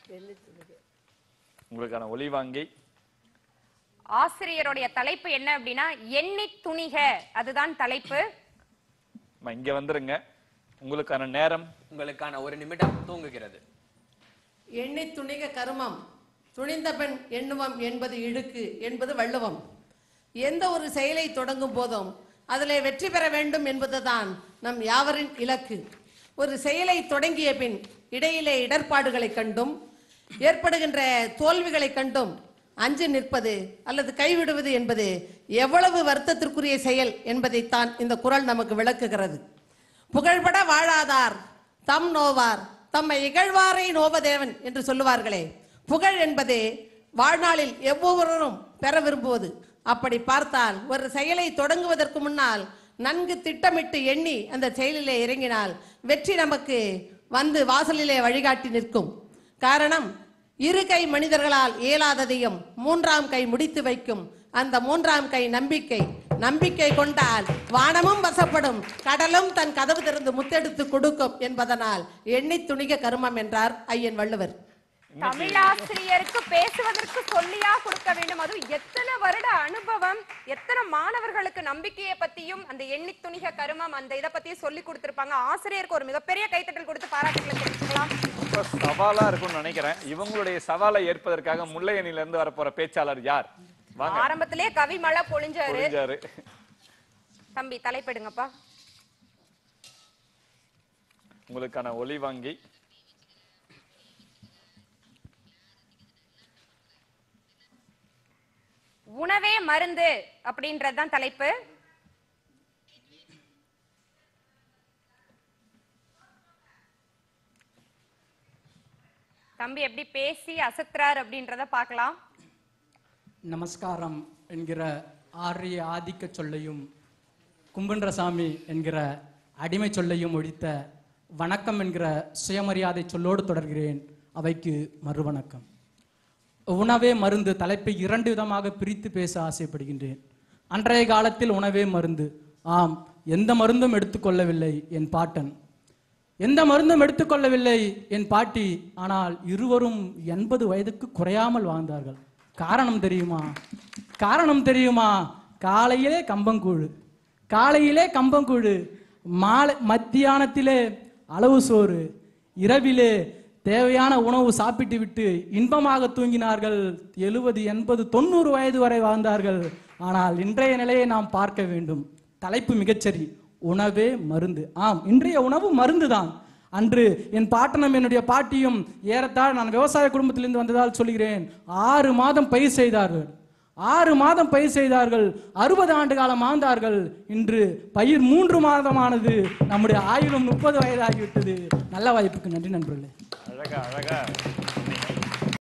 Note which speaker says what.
Speaker 1: உங்களுக்கான ஒலி வாங்கி
Speaker 2: ஆசிரியருடைய தலைப்பு என்ன அப்படின்னா எண்ணி துணிக அதுதான் தலைப்பு
Speaker 1: அம்மா, இங்க வந்துருங்க உங்களுக்கான நேரம்
Speaker 3: உங்களுக்கான ஒரு நிமிடம் தூங்குகிறது
Speaker 4: எண்ணி துணிக கருமம் துணிந்த பெண் எண்ணுவம் என்பது இழுக்கு என்பது வள்ளுவம் எந்த ஒரு செயலை தொடங்கும் போதும் அதிலே வெற்றி பெற வேண்டும் என்பதுதான் நம் யாவரின் இலக்கு ஒரு செயலை தொடங்கிய பின் இடையிலே இடர்பாடுகளை கண்டும் ஏற்படுகின்ற தோல்விகளை கண்டும் அஞ்சு நிற்பது அல்லது கைவிடுவது என்பது எவ்வளவு வருத்தத்திற்குரிய செயல் என்பதைத்தான் இந்த குறள் நமக்கு விளக்குகிறது புகழ்பட வாழாதார் தம் நோவார் தம்மை இகழ்வாரை நோவதேவன் என்று சொல்லுவார்களே புகழ் என்பது வாழ்நாளில் எவ்வொருவரும் பெற விரும்புவது அப்படி பார்த்தால் ஒரு செயலை தொடங்குவதற்கு முன்னால் நன்கு திட்டமிட்டு எண்ணி அந்த செயலிலே இறங்கினால் வெற்றி நமக்கு வந்து வாசலிலே வழிகாட்டி நிற்கும் காரணம் இரு கை மனிதர்களால் இயலாததையும் மூன்றாம் கை முடித்து வைக்கும் அந்த மூன்றாம் கை நம்பிக்கை நம்பிக்கை கொண்டால் வானமும் வசப்படும் கடலும் தன் கதவு திறந்து முத்தெடுத்து கொடுக்கும் என்பதனால் எண்ணி துணிக கருமம் என்றார் ஐயன் வள்ளுவர்
Speaker 2: தமிழாசிரியருக்கு பேசுவதற்கு சொல்லியா கொடுக்க வேண்டும் அதுவும் எத்தனை வருட அனுபவம் எத்தனை மாணவர்களுக்கு நம்பிக்கையை பத்தியும் அந்த எண்ணி துணிக கருமம் அந்த இதை பத்தியும் சொல்லி கொடுத்திருப்பாங்க ஆசிரியருக்கு ஒரு மிகப்பெரிய கைத்தட்டல் கொடுத்து பாராட்டுகளை தெரிவிக்கலாம்
Speaker 1: ரொம்ப சவாலா இருக்கும்னு நினைக்கிறேன் இவங்களுடைய சவாலை ஏற்பதற்காக முல்லையணில இருந்து வரப்போற பேச்சாளர் யார் வாங்க
Speaker 2: ஆரம்பத்திலே கவி மழை பொழிஞ்சாரு
Speaker 1: புரிஞ்சாரு
Speaker 2: தம்பி தலைப்பெடுங்கப்பா
Speaker 1: உங்களுக்கான ஒலி வாங்கி
Speaker 2: உணவே மருந்து அப்படின்றதுதான் தலைப்பு தம்பி எப்படி பேசி அசத்துறார் அப்படின்றத பார்க்கலாம்
Speaker 5: நமஸ்காரம் என்கிற ஆரிய ஆதிக்க சொல்லையும் கும்பன்றசாமி என்கிற அடிமை சொல்லையும் ஒழித்த வணக்கம் என்கிற சுயமரியாதை சொல்லோடு தொடர்கிறேன் அவைக்கு மறுவணக்கம் உணவே மருந்து தலைப்பை இரண்டு விதமாக பிரித்து பேச ஆசைப்படுகின்றேன் அன்றைய காலத்தில் உணவே மருந்து ஆம் எந்த மருந்தும் எடுத்துக்கொள்ளவில்லை என் பாட்டன் எந்த மருந்தும் எடுத்துக்கொள்ளவில்லை என் பாட்டி ஆனால் இருவரும் எண்பது வயதுக்கு குறையாமல் வாழ்ந்தார்கள் காரணம் தெரியுமா காரணம் தெரியுமா காலையிலே கம்பங்கூழு காலையிலே கம்பங்கூழு மாலை மத்தியானத்திலே அளவு சோறு இரவிலே தேவையான உணவு சாப்பிட்டு விட்டு இன்பமாக தூங்கினார்கள் எழுபது எண்பது தொண்ணூறு வயது வரை வாழ்ந்தார்கள் ஆனால் இன்றைய நிலையை நாம் பார்க்க வேண்டும் தலைப்பு மிகச்சரி உணவே மருந்து ஆம் இன்றைய உணவு மருந்துதான் அன்று என் பாட்டனும் என்னுடைய பாட்டியும் ஏறத்தாழ நான் விவசாய குடும்பத்திலிருந்து வந்ததால் சொல்கிறேன் ஆறு மாதம் பயிர் செய்தார்கள் ஆறு மாதம் பயிர் செய்தார்கள் அறுபது ஆண்டு காலம் ஆழ்ந்தார்கள் இன்று பயிர் மூன்று மாதமானது நம்முடைய ஆயுளும் முப்பது வயதாகிவிட்டது நல்ல வாய்ப்புக்கு நன்றி நண்பர்களே
Speaker 1: அழகா அழகா